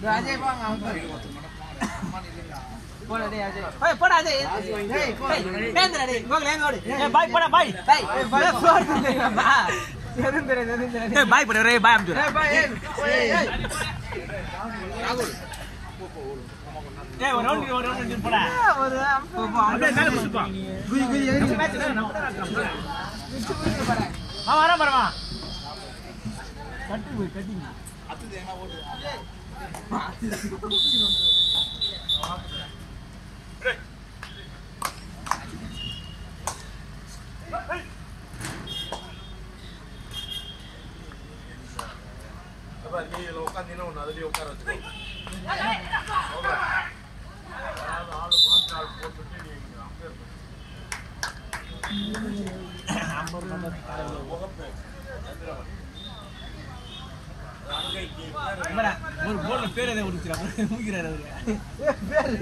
அஜய் போங்க போடா டேய் அஜய் ஏய் போடா அஜய் ஏய் பேந்தடா டேய் கோகுல் ஏங்க ஓடு ஏய் பாய் போடா பாய் டேய் போடா போடா எதுவும் தெரியாது எதுவும் தெரியாது ஏய் பாய் போடா ரே பாய் அம்ஜு ஏய் பா ஏய் ஏய் ஏய் ஒரு ரவுண்ட் ஒரு ரவுண்ட் போடா ஒரு அப்படியே மேல புடிச்சு போ குயி குயி நம்ம மேட்ச் வா வரேன் வரமா கட்டி போய் கட்டி ஒரு போர்ல பேர் எதை முடிச்சிடா முடிக்கிறாரு அவரு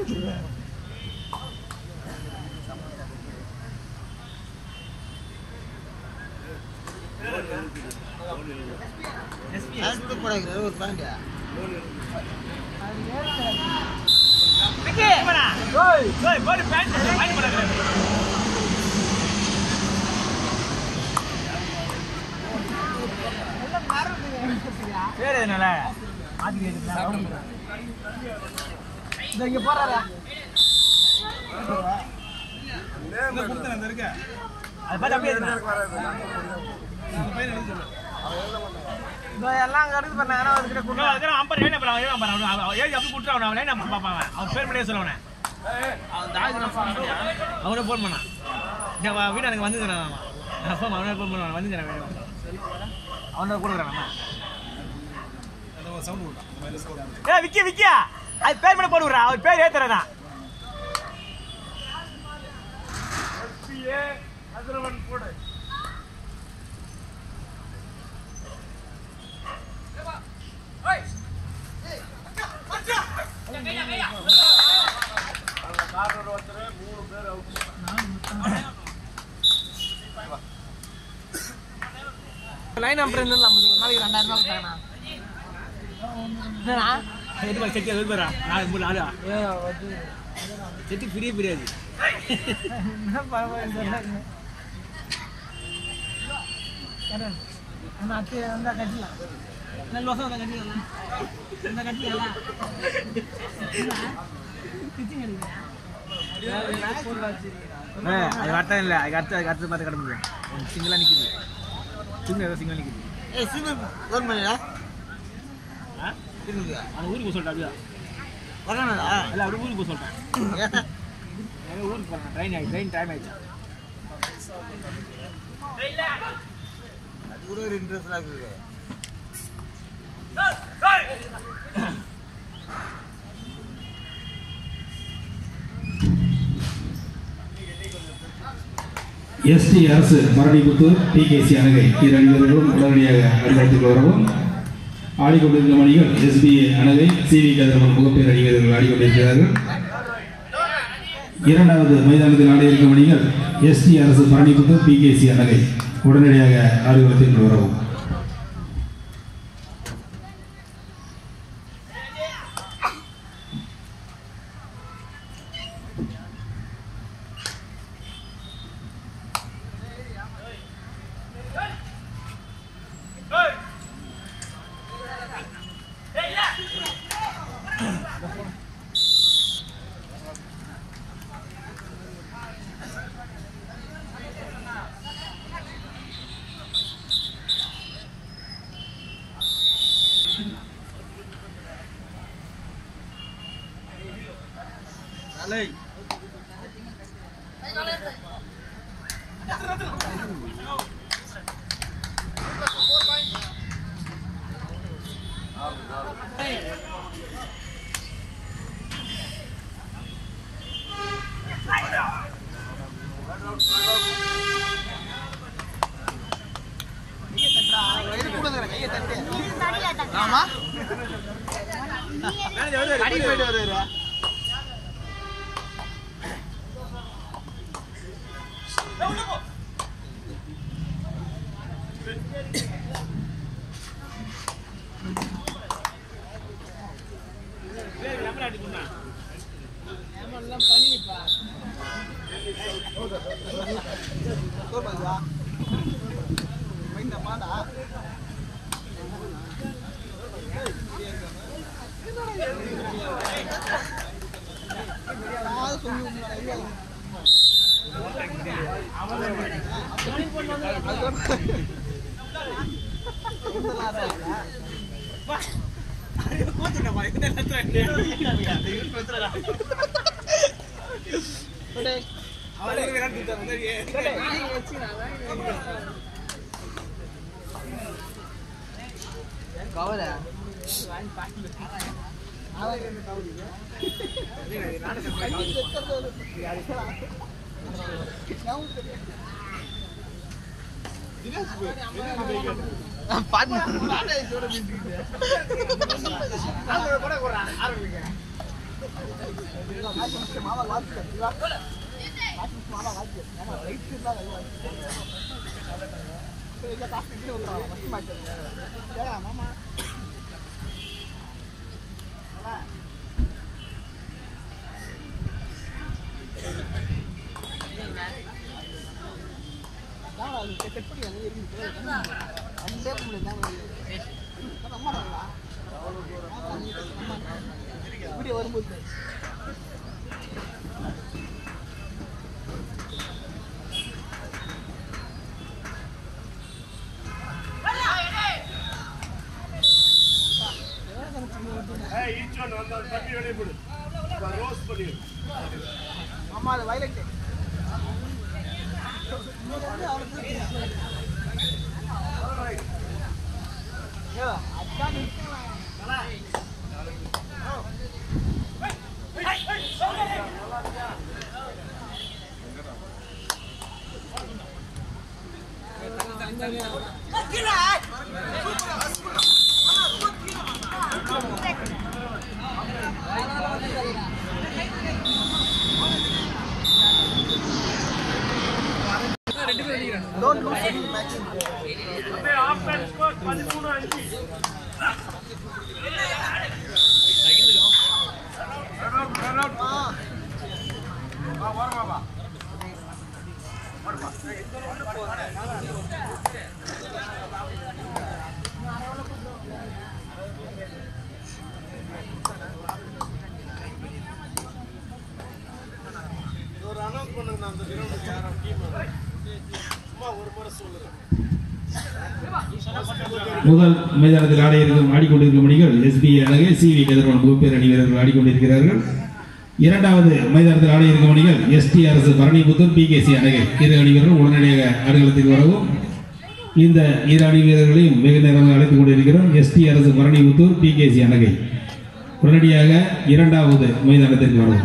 விக்கி போடா ஓய் ஓய் போடு பேண்ட் பேண்ட் போடா பேர் எதனால ஆதி கேக்குறா இந்த இங்க போறாரா இங்க கொடுத்தேன் அந்த இருக்க அது பார்த்து அப்படியே இருந்தா இந்த எல்லாம் கருது பண்ணாங்கன்னா அதுக்கிட்ட குண்டா அதெல்லாம் அம்பர் ஏன் அப்புறம் ஏன் அம்பர் அவன் அவன் ஏன் அப்படி குடுறா அவன் அவனே நம்ம பாப்பான் அவன் பேர் பண்ணியே சொல்லுவனே அவன் தாஜ் நான் ஃபோன் பண்ணியா அவனே ஃபோன் பண்ணான் நான் வா- வீடு எனக்கு வந்து அவன் நான் ஃபோன் அவனே ஃபோன் பண்ணுவான் வந்து அவனோட கொடுக்குறான் ஏ விக்கி விக்கியா அது பேர் பண்ண போடுறா அவர் பேர் ஏத்துறதா லைன் அப்புறம் இருந்தா நம்ம ஒரு நாளைக்கு ரெண்டாயிரம் ரூபாய் கொடுத்தாங்கண்ணா என்னண்ணா எது மாதிரி செட்டி எது பேரா நாலு மூணு நாலு ஏ வந்து செட்டி பிரிய பிரியாது என்ன பரவாயில்ல அண்ணா அத்தி வந்தா கட்டலாம் நல்ல வருஷம் வந்தா கட்டிடலாம் இந்த கட்டிடலாம் ஸ்டிச்சிங் அடிக்கிறேன் அது வட்டம் இல்லை அதுக்கு அடுத்து அதுக்கு அடுத்து பார்த்து கடை முடியும் சிங்கிளாக நிற்கிது சிங்கிள் ஏதோ சிங்கிள் நிற்கிது ஏய் சிமெண்ட் ஃபோன் பண்ணிடா ஆ அவன் ஊருக்கு போக சொல்லிட்டா அப்படியா வரணும்டா இல்லை அப்படி ஊருக்கு போக சொல்லிட்டேன் எங்கள் ஊருக்கு போகிறேன் ட்ரெயின் ஆகி ட்ரெயின் டைம் ஆயிடுச்சு அது கூட ஒரு இன்ட்ரெஸ்ட் இருக்குது எஸ்டி அரசு மரணிபுத்தூர் டிகேசி அணகை இரு அணிவர்களும் உடனடியாக அலுவலகத்துக்கு வரவும் ஆடிக்கொண்டிருக்கும் அணிகள் எஸ்பிஏ அணகை சிவி கதிரவன் முகப்பேர் அணி வீரர்கள் ஆடிக்கொண்டிருக்கிறார்கள் இரண்டாவது மைதானத்தில் ஆட இருக்கும் அணிகள் எஸ்டி அரசு பரணிபுத்தூர் பிகேசி அணகை உடனடியாக அலுவலகத்திற்கு வரவும் ஆமா அடி போயிட்டு வருவாரு முதல் மைதானத்தில் ஆட இருக்கும் ஆடிக்கொண்டிருக்கும் அணிகள் எஸ்பி அழகே சி வி கதிரவன் முகப்பேர் அணி வீரர்கள் ஆடிக்கொண்டிருக்கிறார்கள் இரண்டாவது மைதானத்தில் ஆட இருக்கும் அணிகள் எஸ்டி அரசு பரணிபுத்தூர் பி கே சி அழகே இரு அணி வீரர்கள் உடனடியாக ஆடுகளத்துக்கு வரவும் இந்த இரு அணி வீரர்களையும் வெகு நேரமாக அழைத்துக் கொண்டிருக்கிறோம் எஸ்டி அரசு பரணிபுத்தூர் பி கே சி அழகை உடனடியாக இரண்டாவது மைதானத்திற்கு வரவும்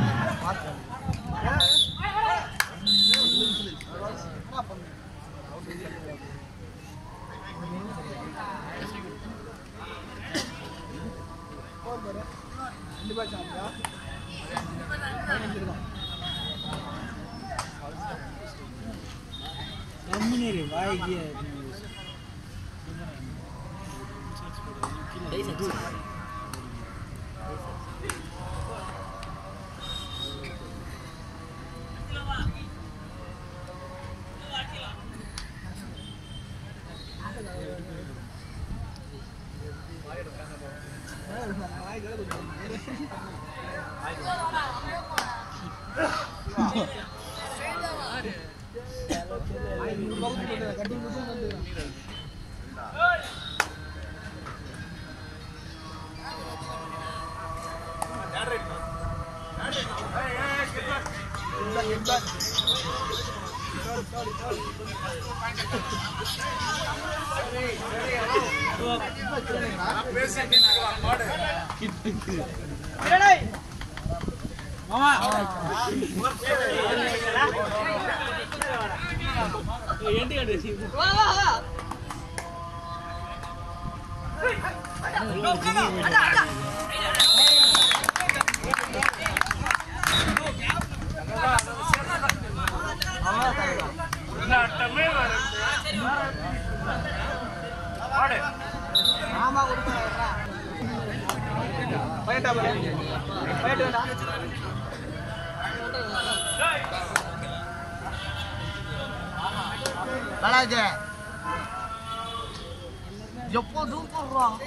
எப்போதும் போடுறான்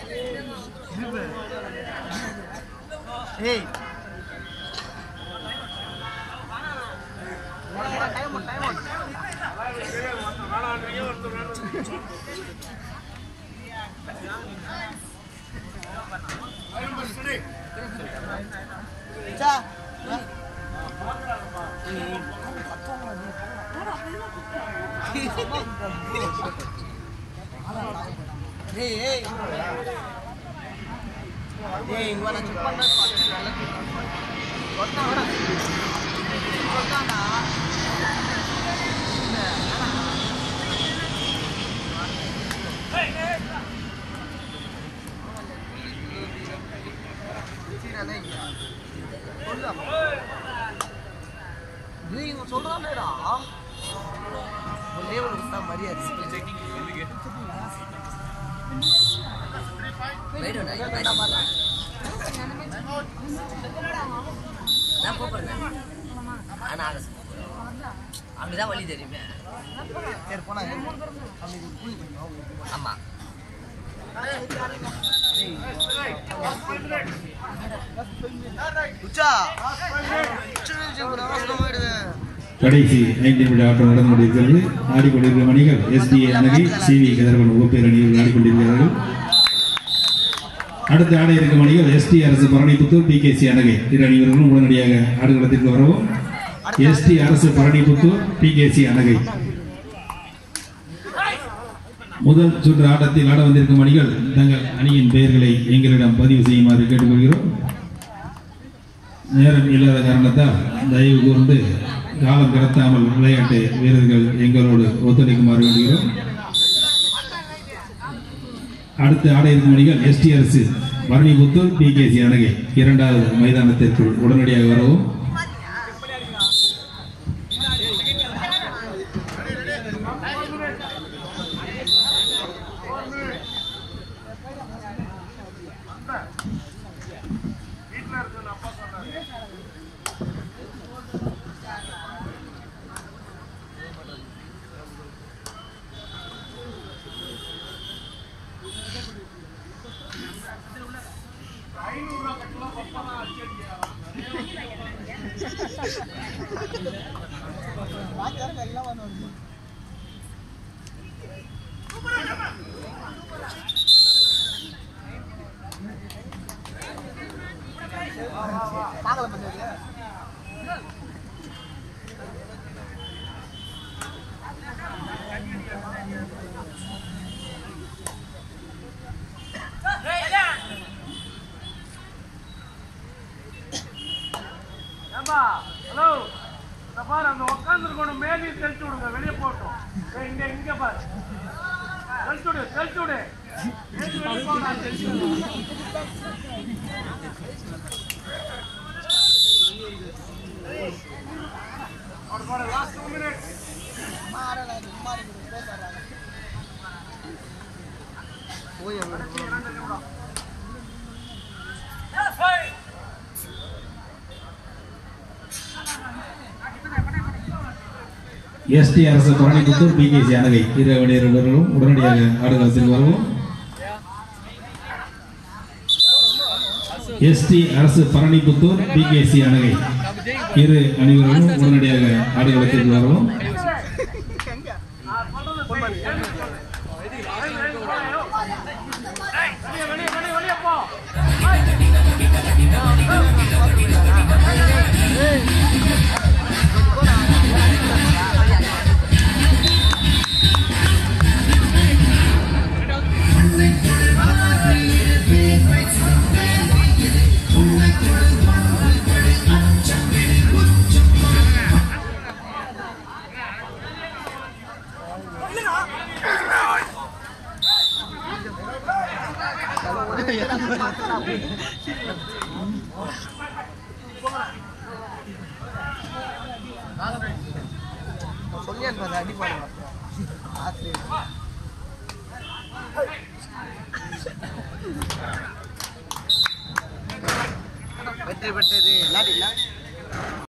ஏய் டைம் டைம் சா ஏய் ஏய் ஏய் இங்க நான் செக் பண்ண நல்லா சொன்னாடா சொன்னாடா நீங்க சொல்றானேடா ஒரே ஒரு தான் மரியாதை நான் கூப்பிடுறேன் ஆனா அப்படிதான் வழி தெரியுமே சரி போனா அப்படி கூலி பண்ணுவோம் ஆமா உச்சா உச்சா கடைசி ஐந்து நிமிட ஆட்டம் நடந்து கொண்டிருக்கிறது ஆடிக்கொண்டிருக்கிற மணிகள் எஸ்டிஏ அணகை சிவி கதிரவன் உபப்பேர் அணியில் ஆடிக்கொண்டிருக்கிறார்கள் அடுத்து ஆட இருக்கும் அணிகள் எஸ்டி அரசு பரணிபுத்தூர் பிகேசி அணகை இரு அணிவர்களும் உடனடியாக ஆடுகளத்திற்கு வரவும் எஸ்டி அரசு பரணிபுத்தூர் பிகேசி அணகை முதல் சுற்று ஆட்டத்தில் ஆட வந்திருக்கும் அணிகள் தங்கள் அணியின் பெயர்களை எங்களிடம் பதிவு செய்யுமாறு கேட்டுக்கொள்கிறோம் நேரம் இல்லாத காரணத்தால் தயவு கூர்ந்து காலம் கடத்தாமல் விளையாட்டு வீரர்கள் எங்களோடு ஒத்துழைக்குமாறு வேண்டுகிறோம் அடுத்து ஆட இருக்கும் அணிகள் எஸ்டி அரசு பரணிபுத்தூர் பிகேசி அணகை இரண்டாவது மைதானத்திற்குள் உடனடியாக வரவும் பார்க்கல பண்ணி ஏம்பா ஹலோ இந்த பாரு அந்த உட்காந்துருக்கணும் மேலே தெளிச்சு விடுங்க வெளியே போட்டோம் ஏய், இங்க இங்க பாரு தெளிச்சு விடு தெளிச்சு விடு ஏறி வெளியே போடா, தெளிச்சு விடு. ஒரு பாரு, last two minutes. போய் எஸ்டி அரசு பரணிபுத்தூர் பிகேசி அணகை இரு அணியினர்களும் உடனடியாக ஆடுகளத்தில் வரவும் எஸ்டி அரசு பரணிபுத்தூர் பிகேசி அணகை இரு அணிவர்களும் உடனடியாக ஆடுகளத்திற்கு வரவும் வெளியே, வெளியே, வெளியே, வெளியே போ. சொல்லி அனுப்பாது அடி பாருங்க வெற்றி பெற்றது இல்லாட்டி இல்லை